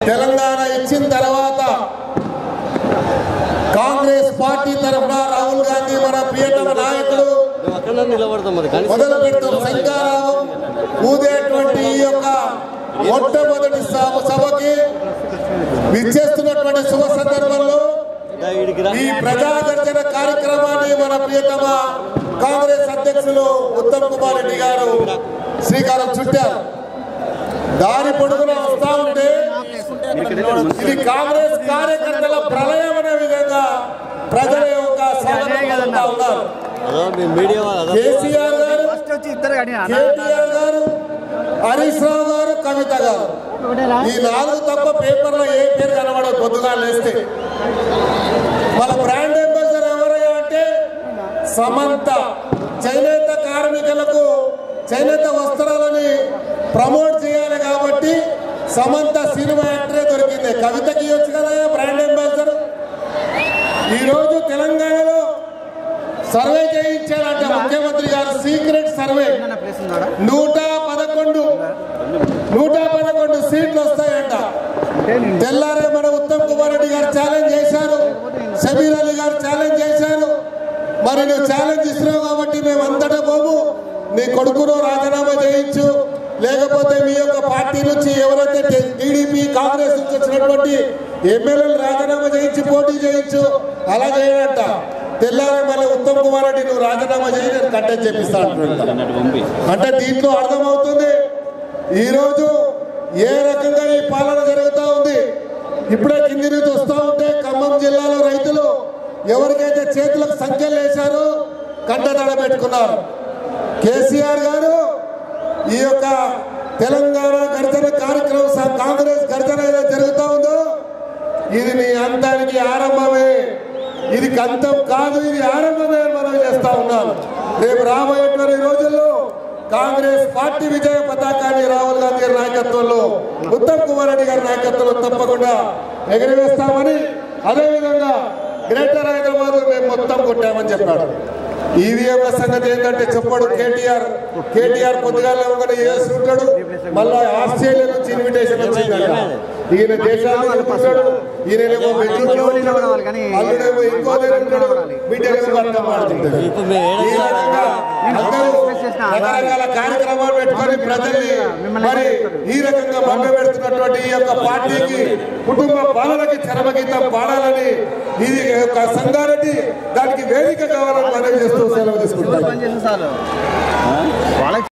తెలంగాణ ఇచ్చిన తర్వాత కాంగ్రెస్ పార్టీ తరఫున రాహుల్ గాంధీ మన ప్రియతమ నాయకుడు మేము అక్కడ నిలబడతాం మరి కానీ మొదలు పెట్టు శంకారావు ఊదేటువంటి ఈ యొక్క మొట్టమొదటి సభ సభకి విచ్చేస్తున్నటువంటి శుభ సందర్భంలో దా ఈడికి రా. ఈ ప్రజాగర్జన కార్యక్రమాన్ని మన ప్రియతమ కాంగ్రెస్ అధ్యక్షులు ఉత్తమ్ కుమార్ రెడ్డి గారు శ్రీకారం చుట్టారు దారి పొడుగున వస్తా ఉంటే ఇది కాంగ్రెస్ కార్యకర్తల ప్రళయం అనే విధంగా ప్రజల యొక్క స్వాగతం పలుకుతా ఉన్నారు అదో మీ మీడియా వాళ్ళు అదో కేసీఆర్ గారు ఫస్ట్ వచ్చి ఇద్దరు కానీ అన్న కేటీఆర్ గారు హరీష్ రావు గారు కవిత గారు ఈ నాలుగు తప్ప పేపర్లో ఏ పేరు కనబడదు పొద్దుగా లేస్తే మన బ్రాండ్ అంబాసిడర్ ఎవరయ్యా అంటే సమంత చేనేత కార్మికులకు చేనేత వస్త్రాలని ప్రమోట్ చేయాలి కాబట్టి సమంత సినిమా యాక్టరే దొరికింది కవితకి ఇవ్వచ్చు కదా బ్రాండ్ అంబాసిడర్ ఈరోజు తెలంగాణలో సర్వే చేయించారంట ముఖ్యమంత్రి గారు సీక్రెట్ సర్వే అన్న ప్లేస్ ఉన్నాడా నూట పదకొండు నూట పదకొండు సీట్లు వస్తాయంట అంటే నేను తెల్లారే మన ఉత్తమ్ కుమార్ రెడ్డి గారు ఛాలెంజ్ చేశారు షబీర్ అలీ గారు ఛాలెంజ్ చేశారు మరి నువ్వు ఛాలెంజ్ ఇస్తున్నావు కాబట్టి మేము అంతటా పోము నీ కొడుకును రాజీనామా చేయించు లేకపోతే మీ యొక్క పార్టీ నుంచి ఎవరైతే టీడీపీ కాంగ్రెస్ నుంచి వచ్చినటువంటి ఎమ్మెల్యేలు రాజీనామా చేయించి పోటీ చేయించు అలా చేయడంట తెల్లారే మళ్ళీ ఉత్తమ్ కుమార్ రెడ్డి నువ్వు రాజీనామా చేయి నేను కట్టని చెప్పిస్తా అంటున్నాడు అంటే దీంట్లో అర్థమవుతుంది ఈరోజు ఏ రకంగా ఈ పాలన జరుగుతూ ఉంది ఇప్పుడే కింది నుంచి వస్తూ ఉంటే ఖమ్మం జిల్లాలో రైతులు ఎవరికైతే చేతులకు సంఖ్యలు వేశారో కంటదడ పెట్టుకున్నారు కేసీఆర్ గారు ఈ యొక్క తెలంగాణ గర్జన కార్యక్రమం స- కాంగ్రెస్ గర్జన ఏదైతే జరుగుతూ ఉందో ఇది నీ అంతానికి ఆరంభమే ఇది అంతం కాదు ఇది ఆరంభమే అని మనం చేస్తా ఉన్నాం రేపు రాబోయేటువంటి రోజుల్లో కాంగ్రెస్ పార్టీ విజయ పతాకాన్ని రాహుల్ గాంధీ గారి నాయకత్వంలో ఉత్తమ్ కుమార్ రెడ్డి గారి నాయకత్వంలో తప్పకుండా ఎగరవేస్తామని అదేవిధంగా గ్రేటర్ హైదరాబాద్ మేము మొత్తం కొట్టామని చెప్పాడు ఈవీఎంల సంగతి ఏంటంటే చెప్పడు కేటీఆర్ కేటీఆర్ పొద్దుగా లేవగానే ఏసు ఉంటాడు మళ్ళా ఆస్ట్రేలియా నుంచి ఇన్విటేషన్ వచ్చిందంట ఈయన దేశాన్ని ఉంటాడు ఈయనేమో బెంగళూరులో ఉంటాడు అల్లుడేమో ఇంకో దగ్గర ఉంటాడు బిడ్డలేమో అర్థం ఆడుతుంటాడు ఇప్పుడు మేము ఈ ఏడ రకంగా అందరూ రకరకాల కార్యక్రమాలు పెట్టుకొని ప్రజల్ని మరి ఈ రకంగా మభ్య పెడుతున్నటువంటి ఈ యొక్క పార్టీకి కుటుంబ పాలనకి చరమగీతం పాడాలని ఇది యొక్క సంగారెడ్డి దానికి వేదిక కావాలని మనం చేస్తూ సెలవు తీసుకుంటాం పని చేసిన సార్ వాళ్ళకి